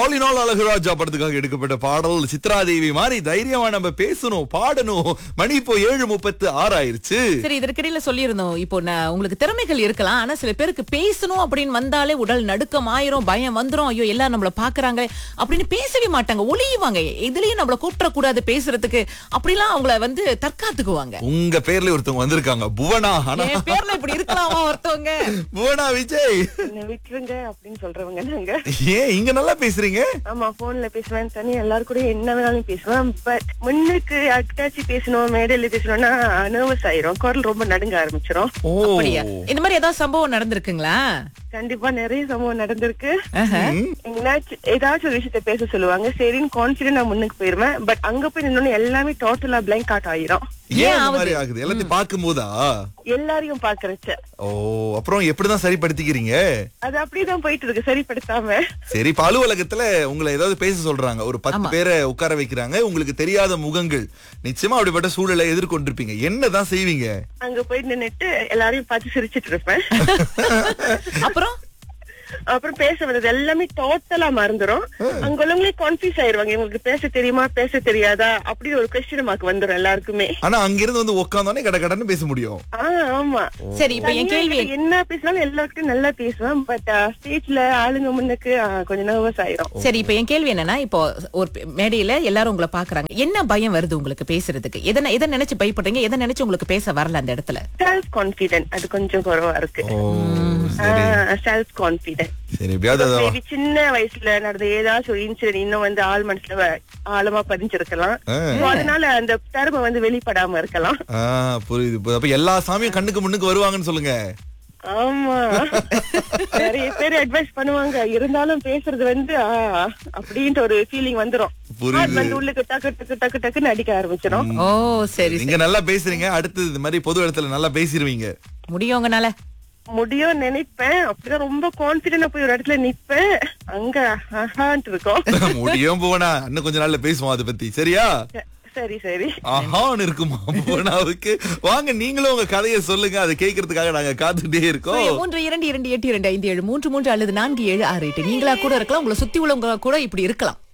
ஆலினால் அழகுராஜா படத்துக்காக எடுக்கப்பட்ட பாடல் சித்ராதேவி மாதிரி தைரியமா நம்ம பேசணும் பாடணும் மணி இப்போ ஏழு முப்பத்து ஆறு ஆயிருச்சு சரி இதற்கிடையில சொல்லியிருந்தோம் இப்போ நான் உங்களுக்கு திறமைகள் இருக்கலாம் ஆனா சில பேருக்கு பேசணும் அப்படின்னு வந்தாலே உடல் நடுக்கம் ஆயிரும் பயம் வந்துரும் ஐயோ எல்லாரும் நம்மள பாக்குறாங்க அப்படின்னு பேசவே மாட்டாங்க ஒளியுவாங்க இதுலயும் நம்மள கூப்பிட கூடாது பேசுறதுக்கு அப்படிலாம் அவங்கள வந்து தற்காத்துக்குவாங்க உங்க பேர்ல ஒருத்தவங்க வந்திருக்காங்க புவனா ஆனா என் பேர்ல இப்படி இருக்கலாமா ஒருத்தவங்க புவனா விஜய் என்ன விட்டுருங்க அப்படின்னு சொல்றவங்க நாங்க ஏன் இங்க நல்லா பேசுறீங்க ஆமா போன்ல பேசுவேன் தனியா எல்லாரும் கூட என்ன வேணாலும் பேசுவேன் பட் முன்னுக்கு யார்கிட்டாச்சும் பேசணும் மேடையில பேசணும்னா நர்வஸ் ஆயிரும் குரல் ரொம்ப நடுங்க ஆரம்பிச்சிரும் ஓ அப்படியா இந்த மாதிரி ஏதாவது சம்பவம் நடந்திருக்குங்களா கண்டிப்பா நிறைய சம்பவம் நடந்திருக்கு ஆஹா. எங்கனாச்சும் ஏதாச்சும் ஒரு விஷயத்த பேச சொல்லுவாங்க சரின்னு கான்பிடன்ட் நான் முன்னுக்கு போயிருவேன் பட் அங்க போய் நின்னோன்னு எல்லாமே டோட்டலா பிளாங்க் அவுட் ஆயிரும் ஏன் இந்த மாதிரி ஆகுது எல்லாத்தையும் பார்க்கும் போதா எல்லாரையும் பாக்குறச்ச ஓ அப்புறம் எப்படிதான் சரிப்படுத்திக்கிறீங்க அது அப்படியேதான் போயிட்டு இருக்கு சரிப்படுத்தாம சரி இப்ப அலுவலகத்துல உங்களை ஏதாவது பேச சொல்றாங்க ஒரு பத்து பேரை உட்கார வைக்கிறாங்க உங்களுக்கு தெரியாத முகங்கள் நிச்சயமா அப்படிப்பட்ட சூழலை எதிர்கொண்டிருப்பீங்க என்னதான் செய்வீங்க அங்க போய் நின்னுட்டு எல்லாரையும் பார்த்து சிரிச்சிட்டு இருப்பேன் அப்புறம் அப்புறம் பேச வந்தது எல்லாமே டோட்டலா மறந்துரும் அங்க உள்ளவங்களே கன்ஃபியூஸ் ஆயிருவாங்க இவங்களுக்கு பேச தெரியுமா பேச தெரியாதா அப்படின்னு ஒரு கொஸ்டின் மார்க் வந்துரும் எல்லாருக்குமே ஆனா அங்கிருந்து வந்து உட்காந்தோடனே கட கடன்னு பேச முடியும் ஆஹ் ஆமா சரி இப்ப என் தனியா கேள்வி எனக்கு என்ன பேசினாலும் எல்லாருக்கிட்டும் நல்லா பேசுவேன் பட் ஸ்டேஜ்ல ஆளுங்க முன்னுக்கு ஆஹ், கொஞ்சம் நர்வஸ் ஆயிரும் சரி இப்ப என் கேள்வி என்னன்னா இப்போ ஒரு பெ- மேடையில எல்லாரும் உங்களை பாக்குறாங்க என்ன பயம் வருது உங்களுக்கு பேசுறதுக்கு எதை எதை நினைச்சு பயப்படுறீங்க எதை நினைச்சு உங்களுக்கு பேச வரல அந்த இடத்துல செல்ஃப் கான்பிடென்ட் அது கொஞ்சம் குறைவா இருக்கு ஓ சரி செல்ஃப் கான்பிடென்ட் சரி எப்படியாவது அதை மேபி சின்ன வயசுல நடந்த ஏதாச்சும் ஒரு இன்சிடென்ட் இன்னும் வந்து ஆள் மனசுல வ- ஆழமா பதிஞ்சிருக்கலாம் ஆ. So, அதனால அந்த திறமை வந்து வெளிப்படாம இருக்கலாம் ஆ, புரியுது புரியுது. அப்ப எல்லா சாமியும் கண்ணுக்கு முன்னுக்கு வருவாங்கன்னு சொல்லுங்க ஆமா நிறைய பேர் அட்வைஸ் பண்ணுவாங்க இருந்தாலும் பேசுறது வந்து ஆ, அப்படின்ற ஒரு ஃபீலிங் வந்துரும் புரியுது. Heart வந்து உள்ளுக்கு டக்கு டக்கு டக்கு டக்குன்னு அடிக்க ஆரம்பிச்சிடும் ஓ சரி நீங்க நல்லா பேசுறீங்க அடுத்து இது மாதிரி பொது இடத்துல நல்லா பேசிடுவீங்க முடியும் உங்கனால முடியும் நினைப்பேன் அப்படிதான் ரொம்ப கான்பிடண்டா போய் ஒரு இடத்துல நிப்பேன் அங்க ஆஹான்ட்டு இருக்கும் முடியும் போனா இன்னும் கொஞ்ச நாள்ல பேசுவோம் அதை பத்தி சரியா சரி சரி ஆஹான்னு இருக்குமா போனாவுக்கு வாங்க நீங்களும் உங்க கதையை சொல்லுங்க அதை கேட்கறதுக்காக நாங்க காத்துட்டே இருக்கோம் மூன்று இரண்டு இரண்டு எட்டு இரண்டு ஐந்து ஏழு மூன்று மூன்று அல்லது நான்கு ஏழு ஆறு எட்டு நீங்களா கூட இருக்கலாம் உங்களை சுத்தி உள்ளவங்க கூட இப்படி இருக்கலாம்